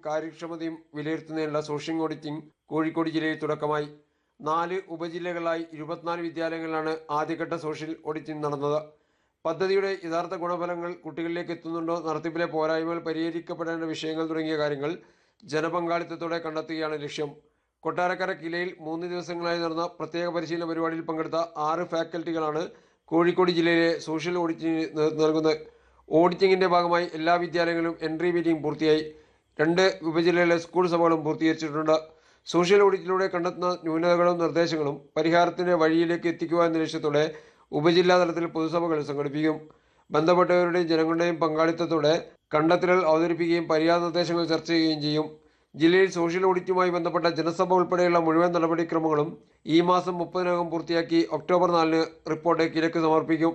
കാര്യക്ഷമതയും വിലയിരുത്തുന്നതിനുള്ള social auditing Kozhikode ജില്ലയിൽ തുടക്കമായി നാല് ഉപജില്ലകളായി ഇരുപത്തിനാല് വിദ്യാലയങ്ങളിലാണ് ആദ്യഘട്ട സോഷ്യൽ ഓഡിറ്റിംഗ് നടന്നത് പദ്ധതിയുടെ യഥാർത്ഥ ഗുണഫലങ്ങൾ കുട്ടികളിലേക്ക് എത്തുന്നുണ്ടോ നടത്തിപ്പിലെ പോരായ്മകൾ പരിഹരിക്കപ്പെടേണ്ട വിഷയങ്ങൾ തുടങ്ങിയ കാര്യങ്ങൾ ജനപങ്കാളിത്തത്തോടെ കണ്ടെത്തുകയാണ് ലക്ഷ്യം കൊട്ടാരക്കര കിലയിൽ മൂന്ന് ദിവസങ്ങളായി നടന്ന പ്രത്യേക പരിശീലന പരിപാടിയിൽ പങ്കെടുത്ത ആറ് ഫാക്കൽറ്റികളാണ് കോഴിക്കോട് ജില്ലയിലെ സോഷ്യൽ ഓഡിറ്റിംഗിന് നേതൃത്വം നൽകുന്നത് ഓഡിറ്റിംഗിന്റെ ഭാഗമായി എല്ലാ വിദ്യാലയങ്ങളിലും എൻട്രി മീറ്റിംഗ് പൂർത്തിയായി രണ്ട് ഉപജില്ലയിലെ സ്കൂൾ സഭകളും പൂർത്തീകരിച്ചിട്ടുണ്ട് സോഷ്യൽ ഓഡിറ്റിലൂടെ കണ്ടെത്തുന്ന ന്യൂനതകളും നിർദ്ദേശങ്ങളും പരിഹാരത്തിന്റെ വഴിയിലേക്ക് എത്തിക്കുക എന്ന ലക്ഷ്യത്തോടെ ഉപജില്ലാ തലത്തിൽ പൊതുസഭകൾ സംഘടിപ്പിക്കും ബന്ധപ്പെട്ടവരുടെയും ജനങ്ങളുടെയും പങ്കാളിത്തത്തോടെ കണ്ടെത്തലുകൾ അവതരിപ്പിക്കുകയും പരിഹാര നിർദ്ദേശങ്ങൾ ചർച്ച ചെയ്യുകയും ചെയ്യും ജില്ലയിൽ സോഷ്യൽ ഓഡിറ്റുമായി ബന്ധപ്പെട്ട ജനസഭ ഉൾപ്പെടെയുള്ള മുഴുവൻ നടപടിക്രമങ്ങളും ഈ മാസം മുപ്പതിനകം പൂർത്തിയാക്കി ഒക്ടോബർ നാലിന് റിപ്പോർട്ട് കിഴക്ക് സമർപ്പിക്കും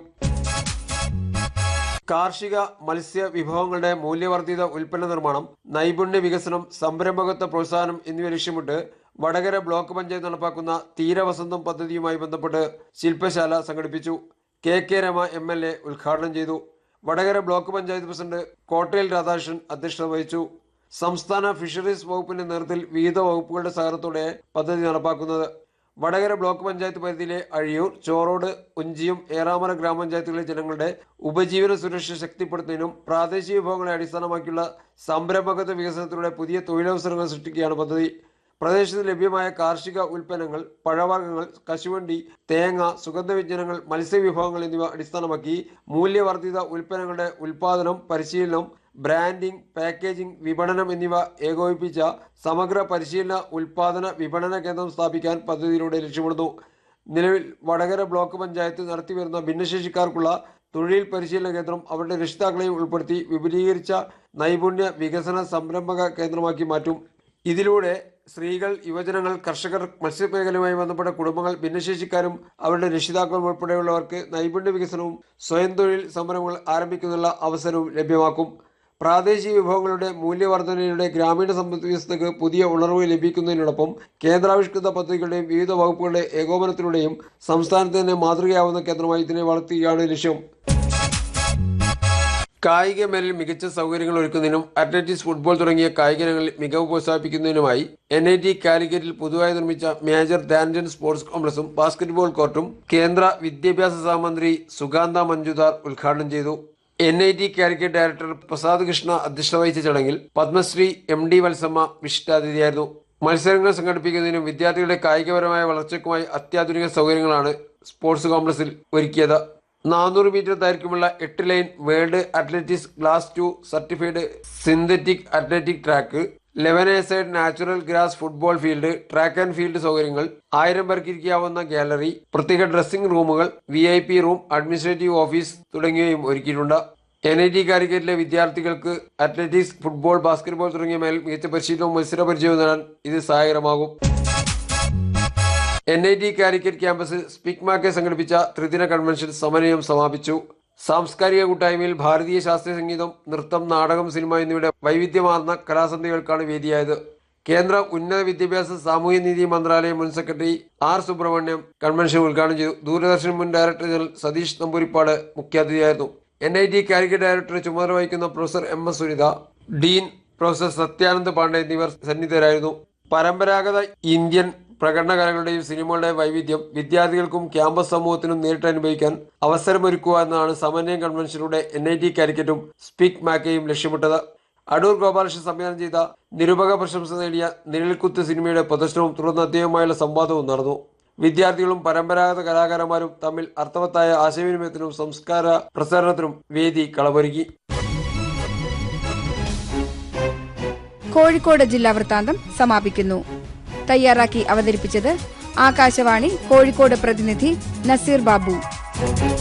കാർഷിക മത്സ്യ വിഭവങ്ങളുടെ മൂല്യവർദ്ധിത ഉൽപ്പന്ന നിർമ്മാണം നൈപുണ്യ വികസനം സംരംഭകത്വ പ്രോത്സാഹനം എന്നിവ ലക്ഷ്യമിട്ട് വടകര ബ്ലോക്ക് പഞ്ചായത്ത് നടപ്പാക്കുന്ന തീരവസന്തം പദ്ധതിയുമായി ബന്ധപ്പെട്ട് ശില്പശാല സംഘടിപ്പിച്ചു K K Rama M L A ഉദ്ഘാടനം ചെയ്തു വടകര ബ്ലോക്ക് പഞ്ചായത്ത് പ്രസിഡന്റ് കോട്ടയിൽ രാധാകൃഷ്ണൻ അധ്യക്ഷത വഹിച്ചു സംസ്ഥാന ഫിഷറീസ് വകുപ്പിന്റെ നേതൃത്വത്തിൽ വിവിധ വകുപ്പുകളുടെ സഹകരണത്തോടെ പദ്ധതി നടപ്പാക്കുന്നത് വടകര ബ്ലോക്ക് പഞ്ചായത്ത് പരിധിയിലെ അഴിയൂർ ചോറോട് ഉഞ്ചിയും ഏറാമല ഗ്രാമപഞ്ചായത്തുകളിലെ ജനങ്ങളുടെ ഉപജീവന സുരക്ഷ ശക്തിപ്പെടുത്തുന്നതിനും പ്രാദേശിക വിഭവങ്ങളെ അടിസ്ഥാനമാക്കിയുള്ള സംരംഭകത്വ വികസനത്തിലൂടെ പുതിയ തൊഴിലവസരങ്ങൾ സൃഷ്ടിക്കുകയാണ് പദ്ധതി പ്രദേശത്ത് ലഭ്യമായ കാർഷിക ഉൽപ്പന്നങ്ങൾ പഴവർഗ്ഗങ്ങൾ കശുവണ്ടി തേങ്ങ സുഗന്ധവ്യഞ്ജനങ്ങൾ മത്സ്യവിഭവങ്ങൾ എന്നിവ അടിസ്ഥാനമാക്കി മൂല്യവർദ്ധിത ഉൽപ്പന്നങ്ങളുടെ ഉൽപാദനം പരിശീലനം ബ്രാൻഡിംഗ് പാക്കേജിംഗ് വിപണനം എന്നിവ ഏകോപിപ്പിച്ച സമഗ്ര പരിശീലന ഉൽപാദന വിപണന കേന്ദ്രം സ്ഥാപിക്കാൻ പദ്ധതിയിലൂടെ ലക്ഷ്യമിടുന്നു നിലവിൽ വടകര ബ്ലോക്ക് പഞ്ചായത്ത് നടത്തിവരുന്ന ഭിന്നശേഷിക്കാർക്കുള്ള തൊഴിൽ പരിശീലന കേന്ദ്രം അവരുടെ രക്ഷിതാക്കളെയും ഉൾപ്പെടുത്തി വിപുലീകരിച്ച നൈപുണ്യ വികസന സംരംഭക കേന്ദ്രമാക്കി മാറ്റും ഇതിലൂടെ സ്ത്രീകൾ യുവജനങ്ങൾ കർഷകർ മത്സ്യമേഖലയുമായി ബന്ധപ്പെട്ട കുടുംബങ്ങൾ ഭിന്നശേഷിക്കാരും അവരുടെ രക്ഷിതാക്കളും ഉൾപ്പെടെയുള്ളവർക്ക് നൈപുണ്യ വികസനവും സ്വയം തൊഴിൽ സംരംഭങ്ങൾ ആരംഭിക്കുന്നതിനുള്ള അവസരവും ലഭ്യമാക്കും പ്രാദേശിക വിഭവങ്ങളുടെ മൂല്യവർദ്ധനയിലൂടെ ഗ്രാമീണ സമ്പദ് വ്യവസ്ഥയ്ക്ക് പുതിയ ഉണർവ് ലഭിക്കുന്നതിനോടൊപ്പം കേന്ദ്രാവിഷ്കൃത പദ്ധതികളുടെയും വിവിധ വകുപ്പുകളുടെ ഏകോപനത്തിലൂടെയും സംസ്ഥാനത്ത് തന്നെ മാതൃകയാവുന്ന കേന്ദ്രമായി ഇതിനെ വളർത്തുകയാണ് ലക്ഷ്യം കായിക മേഖലയിൽ മികച്ച സൗകര്യങ്ങൾ ഒരുക്കുന്നതിനും അത്ലറ്റിക്സ് ഫുട്ബോൾ തുടങ്ങിയ കായിക ഇനങ്ങളിൽ മികവ് പ്രോത്സാഹിപ്പിക്കുന്നതിനുമായി എൻ ഐ ടി കാലിക്കറ്റിൽ പുതുതായി നിർമ്മിച്ച മേജർ ധ്യാൻചന്ദ് സ്പോർട്സ് കോംപ്ലക്സും ബാസ്കറ്റ്ബോൾ കോർട്ടും കേന്ദ്ര വിദ്യാഭ്യാസ സഹമന്ത്രി സുഗാന്ത മഞ്ജുദാർ ഉദ്ഘാടനം ചെയ്തു N I T Calicut director Prasad Krishna അധ്യക്ഷത വഹിച്ച ചടങ്ങിൽ പത്മശ്രീ എം ഡി വത്സമ്മ വിശിഷ്ടാതിഥിയായിരുന്നു മത്സരങ്ങൾ സംഘടിപ്പിക്കുന്നതിനും വിദ്യാർത്ഥികളുടെ കായികപരമായ വളർച്ചയ്ക്കുമായി അത്യാധുനിക സൗകര്യങ്ങളാണ് സ്പോർട്സ് കോംപ്ലക്സിൽ ഒരുക്കിയത് നാനൂറ് മീറ്റർ ദൈർഘ്യമുള്ള എട്ട് line world athletics class two certified synthetic athletic track eleven a side natural grass football field track and field സൗകര്യങ്ങൾ ആയിരം പേർക്ക് ഇരിക്കാവുന്ന ഗാലറി പ്രത്യേക ഡ്രസ്സിംഗ് റൂമുകൾ V I P room administrative office തുടങ്ങിയവയും ഒരുക്കിയിട്ടുണ്ട് എൻ ഐ ടി കാലിക്കറ്റിലെ വിദ്യാർത്ഥികൾക്ക് അത്ലറ്റിക്സ് ഫുട്ബോൾ ബാസ്കറ്റ്ബോൾ തുടങ്ങിയ മേൽ മികച്ച പരിശീലനവും മത്സര പരിചയവും നേടാൻ ഇത് സഹായകരമാകും എൻ ഐ ടി കാലിക്കറ്റ് ക്യാമ്പസിൽ സ്പിക്മാക്കെ സംഘടിപ്പിച്ച ത്രിദിന കൺവെൻഷൻ സമന്വയം സമാപിച്ചു സാംസ്കാരിക കൂട്ടായ്മയിൽ ഭാരതീയ ശാസ്ത്രീയ സംഗീതം നൃത്തം നാടകം സിനിമ എന്നിവയുടെ വൈവിധ്യമാർന്ന കലാസന്ധ്യകൾക്കാണ് വേദിയായത് കേന്ദ്ര ഉന്നത വിദ്യാഭ്യാസ സാമൂഹ്യനീതി മന്ത്രാലയം മുൻ സെക്രട്ടറി ആർ സുബ്രഹ്മണ്യം കൺവെൻഷൻ ഉദ്ഘാടനം ചെയ്തു ദൂരദർശൻ മുൻ ഡയറക്ടർ ജനറൽ സതീഷ് നമ്പൂരിപ്പാട് മുഖ്യാതിഥിയായിരുന്നു N I T Calicut director ചുമതല വഹിക്കുന്ന professor M S Sunitha dean professor Satyanand Pandey എന്നിവർ സന്നിധരായിരുന്നു പരമ്പരാഗത ഇന്ത്യൻ പ്രകടന കലകളുടെയും സിനിമകളുടെയും വൈവിധ്യം വിദ്യാർത്ഥികൾക്കും ക്യാമ്പസ് സമൂഹത്തിനും നേരിട്ട് അനുഭവിക്കാൻ അവസരമൊരുക്കുക എന്നതാണ് സമന്വയം കൺവെൻഷനിലൂടെ എൻ ഐ ടി കാലിക്കറ്റും സ്പീക്ക് മാക്കയും ലക്ഷ്യമിട്ടത് അടൂർ ഗോപാലകൃഷ്ണൻ സംവിധാനം ചെയ്ത നിരൂപക പ്രശംസ നേടിയ നിഴൽക്കുത്ത് സിനിമയുടെ പ്രദർശനവും തുടർന്ന് അദ്ദേഹവുമായുള്ള സംവാദവും നടന്നു വിദ്യാർത്ഥികളും പരമ്പരാഗത കലാകാരന്മാരും തമ്മിൽ അർത്ഥവത്തായ ആശയവിനിമയത്തിനും സംസ്കാര പ്രസരണത്തിനും വേദി കളമൊരുക്കി കോഴിക്കോട് ജില്ലാ വൃത്താന്തം സമാപിക്കുന്നു തയ്യാറാക്കി അവതരിപ്പിച്ചത് ആകാശവാണി കോഴിക്കോട് പ്രതിനിധി നസീർ ബാബു